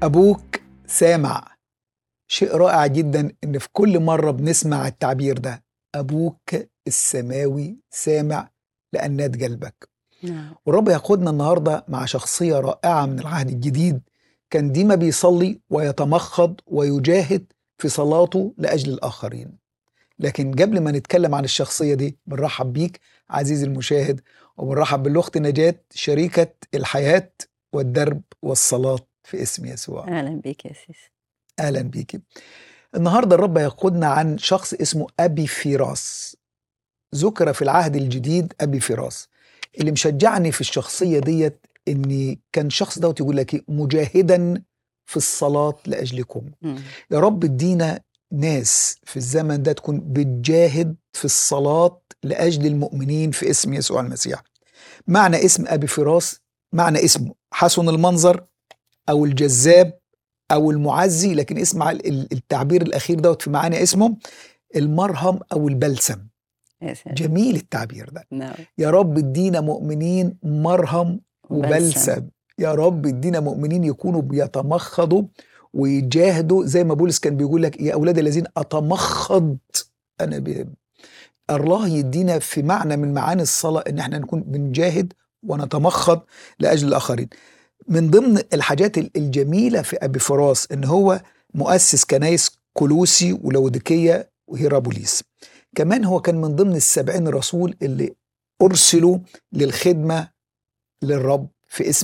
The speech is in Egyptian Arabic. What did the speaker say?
أبوك سامع شيء رائع جدا إن في كل مرة بنسمع التعبير ده أبوك السماوي سامع لأنات قلبك نعم والرب ياخدنا النهاردة مع شخصية رائعة من العهد الجديد كان ديما بيصلي ويتمخض ويجاهد في صلاته لأجل الآخرين لكن قبل ما نتكلم عن الشخصية دي بنرحب بيك عزيزي المشاهد وبنرحب بالأخت نجاة شريكة الحياة والدرب والصلاة في اسم يسوع اهلا بك يا سيس اهلا بيكي النهارده الرب يقودنا عن شخص اسمه ابي فراس ذكر في العهد الجديد ابي فراس اللي مشجعني في الشخصيه ديت ان كان شخص دوت يقول لك إيه؟ مجاهدا في الصلاه لاجلكم مم. يا رب ادينا ناس في الزمن ده تكون بتجاهد في الصلاه لاجل المؤمنين في اسم يسوع المسيح معنى اسم ابي فراس معنى اسمه حسن المنظر او الجذاب او المعزي لكن اسمع ال- ال- التعبير الاخير دوت في معنى اسمه المرهم او البلسم يا سلام جميل التعبير ده نعم يا رب ادينا مؤمنين مرهم وبلسم يا رب ادينا مؤمنين يكونوا بيتمخضوا ويجاهدوا زي ما بولس كان بيقول لك يا اولاد الذين اتمخض انا ب... الله يدينا في معنى من معاني الصلاه ان احنا نكون بنجاهد ونتمخض لاجل الاخرين من ضمن الحاجات ال- الجميله في ابي فراس ان هو مؤسس كنايس كولوسي ولوديكيه وهيرابوليس كمان هو كان من ضمن السبعين رسول اللي ارسلوا للخدمه للرب في اسم